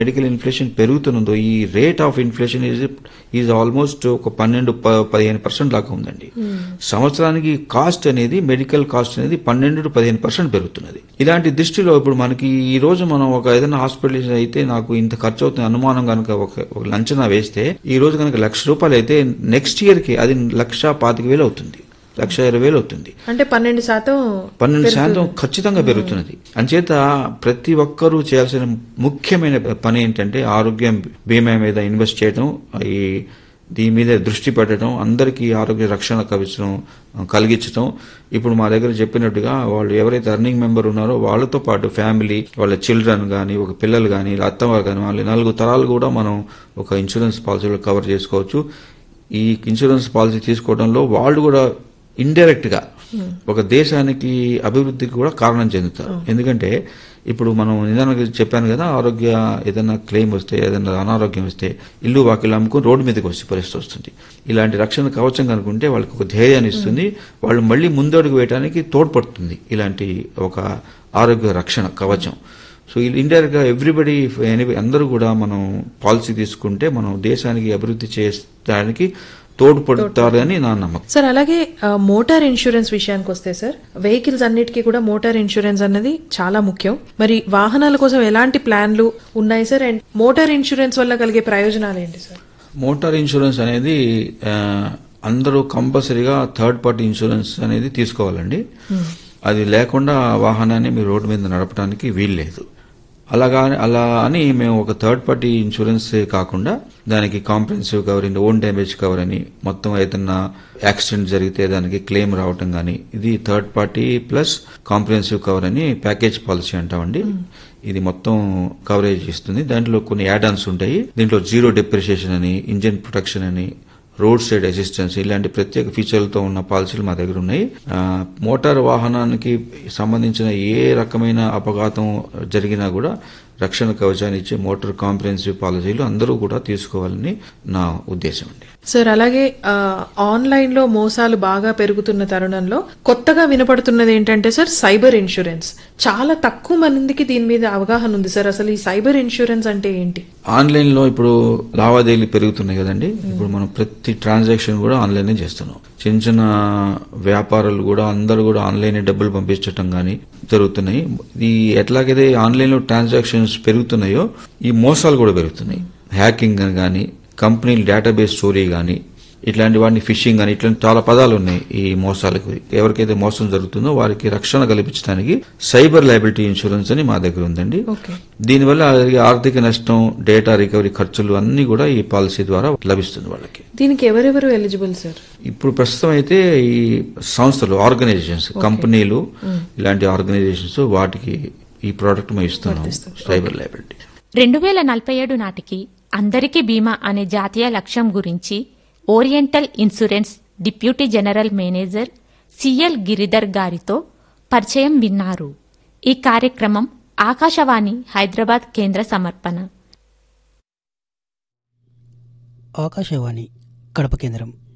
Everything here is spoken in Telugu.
మెడికల్ ఇన్ఫ్లేషన్ పెరుగుతున్నదో ఈ rate of inflation is is almost ఒక పన్నెండు ప- పదిహేను పర్సెంట్ దాకా ఉందండి సంవత్సరానికి కాస్ట్ అనేది మెడికల్ కాస్ట్ అనేది పన్నెండు టు పదిహేను పర్సెంట్ పెరుగుతున్నది ఇలాంటి దృష్టిలో ఇప్పుడు మనకి ఈ రోజు మనం ఒక ఏదైనా హాస్పిటల్ అయితే నాకు ఇంత ఖర్చు అవుతుంది అనుమానం కనుక ఒక ఒక అంచనా వేస్తే ఈ రోజు కనుక లక్ష రూపాయలు అయితే నెక్స్ట్ ఇయర్ కి అది లక్ష పాతిక వేలు అవుతుంది లక్ష ఇరవై వేలు అవుతుంది అంటే పన్నెండు శాతం పన్నెండు శాతం ఖచ్చితంగా పెరుగుతున్నది అంచేత ప్రతి ఒక్కరూ చేయాల్సిన ముఖ్యమైన పని ఏంటంటే ఆరోగ్యం బీమా మీద ఇన్వెస్ట్ చేయడం ఈ దీని మీద దృష్టి పెట్టడం అందరికీ ఆరోగ్య రక్షణ కవించడం కలిగించడం ఇప్పుడు మా దగ్గర చెప్పినట్టుగా వాళ్ళు ఎవరైతే అర్నింగ్ మెంబర్ ఉన్నారో వాళ్ళతో పాటు ఫ్యామిలీ వాళ్ళ చిల్డ్రన్ కానీ ఒక పిల్లలు కానీ అత్తవారు కానీ వాళ్ళ నలుగురు తరాలు కూడా మనం ఒక ఇన్సూరెన్స్ పాలసీలో కవర్ చేసుకోవచ్చు ఈ ఇన్సూరెన్స్ పాలసీ తీసుకోవడంలో వాళ్ళు కూడా ఇండైరెక్ట్ గా ఒక దేశానికి అభివృద్ధికి కూడా కారణం చెందుతారు ఎందుకంటే ఇప్పుడు మనం నిదానంగా చెప్పాను కదా ఆరోగ్య ఏదైనా క్లెయిమ్ వస్తే ఏదైనా అనారోగ్యం వస్తే ఇల్లు వాకిలు అమ్ముకుని రోడ్డు మీదకి వచ్చే పరిస్థితి వస్తుంది ఇలాంటి రక్షణ కవచం కనుకుంటే వాళ్ళకి ఒక ధైర్యాన్ని ఇస్తుంది వాళ్ళు మళ్ళీ ముందడుగు వేయడానికి తోడ్పడుతుంది ఇలాంటి ఒక ఆరోగ్య రక్షణ కవచం సో ఇండైరెక్ట్ గా ఎవ్రీబడి అందరూ కూడా మనం పాలసీ తీసుకుంటే మనం దేశానికి అభివృద్ధి చేయడానికి తోడ్పడతారని నా నమ్మకం సార్ అలాగే ఆ, మోటార్ ఇన్సూరెన్స్ విషయానికి వస్తే సార్ వెహికల్స్ అన్నిటికీ కూడా మోటార్ ఇన్సూరెన్స్ అన్నది చాలా ముఖ్యం మరి వాహనాల కోసం ఎలాంటి ప్లాన్లు ఉన్నాయి సార్ అండ్ మోటార్ ఇన్సూరెన్స్ వల్ల కలిగే ప్రయోజనాలు ఏంటి సార్ మోటార్ ఇన్సూరెన్స్ అనేది ఆ, అందరూ కంపల్సరీగా థర్డ్ పార్టీ ఇన్సూరెన్స్ అనేది తీసుకోవాలండి అది లేకుండా ఆ వాహనాన్ని మీరు రోడ్డు మీద నడపడానికి వీల్లేదు అలాగా అలా అని మేము ఒక థర్డ్ పార్టీ ఇన్సూరెన్స్ కాకుండా దానికి comprehensive cover own damage cover అని మొత్తం ఏదన్నా యాక్సిడెంట్ జరిగితే దానికి క్లెయిమ్ రావటం కానీ ఇది third party plus comprehensive cover అని ప్యాకేజ్ పాలసీ అంటామండి ఇది మొత్తం కవరేజ్ ఇస్తుంది దాంట్లో కొన్ని యాడ్ ఆన్స్ ఉంటాయి దీంట్లో జీరో డిప్రిషియేషన్ అని ఇంజిన్ ప్రొటెక్షన్ అని రోడ్ సైడ్ అసిస్టెన్స్ ఇలాంటి ప్రత్యేక ఫీచర్లతో ఉన్న పాలసీలు మా దగ్గర ఉన్నాయి ఆ, మోటార్ వాహనానికి సంబంధించిన ఏ రకమైన అపఘాతం జరిగినా కూడా రక్షణ కవచాన్ని ఇచ్చే మోటార్ కాంప్రహెన్సివ్ పాలసీలు అందరూ కూడా తీసుకోవాలని నా ఉద్దేశం అండి సార్ అలాగే ఆ, ఆన్లైన్ లో మోసాలు బాగా పెరుగుతున్న తరుణంలో కొత్తగా వినపడుతున్నది ఏంటంటే సార్ సైబర్ ఇన్సూరెన్స్ చాలా తక్కువ మందికి దీని మీద అవగాహన ఉంది సార్ అసలు ఈ సైబర్ ఇన్సూరెన్స్ అంటే ఏంటి ఆన్లైన్ లో ఇప్పుడు లావాదేవీలు పెరుగుతున్నాయి కదండి ఇప్పుడు మనం ప్రతి ట్రాన్సాక్షన్ కూడా ఆన్లైన్ చేస్తున్నాం చిన్న చిన్న వ్యాపారులు కూడా అందరూ కూడా ఆన్లైన్ డబ్బులు పంపించటం కానీ జరుగుతున్నాయి ఈ ఎట్లాగైతే ఆన్లైన్ లో ట్రాన్సాక్షన్స్ పెరుగుతున్నాయో ఈ మోసాలు కూడా పెరుగుతున్నాయి హ్యాకింగ్ అని కానీ కంపెనీ డేటాబేస్ చోరీ కానీ ఇట్లాంటి వాటిని ఫిషింగ్ అని ఇట్లాంటి చాలా పదాలు ఉన్నాయి ఈ మోసాలకు ఎవరికైతే మోసం జరుగుతుందో వారికి రక్షణ కల్పించడానికి సైబర్ లైబిలిటీ ఇన్సూరెన్స్ అని మా దగ్గర ఉందండి ఓకే దీనివల్ల జరిగే ఆర్థిక నష్టం డేటా రికవరీ ఖర్చులు అన్ని కూడా ఈ పాలసీ ద్వారా లభిస్తుంది వాళ్ళకి దీనికి ఎవరెవరు ఎలిజిబుల్ సార్ ఇప్పుడు ప్రస్తుతం అయితే ఈ సంస్థలు ఆర్గనైజేషన్స్ కంపెనీలు ఇలాంటి ఆర్గనైజేషన్స్ వాటికి ఈ ప్రోడక్ట్ మేము ఇస్తున్నాం సైబర్ లైబిలిటీ రెండు వేల నలభై ఏడు నాటికి అందరికీ బీమా అనే జాతీయ లక్ష్యం గురించి oriental insurance deputy general manager C L Giridhar గారితో పరిచయం విన్నారు ఈ కార్యక్రమం ఆకాశవాణి హైదరాబాద్ కేంద్ర సమర్పణ ఆకాశవాణి కడప కేంద్రం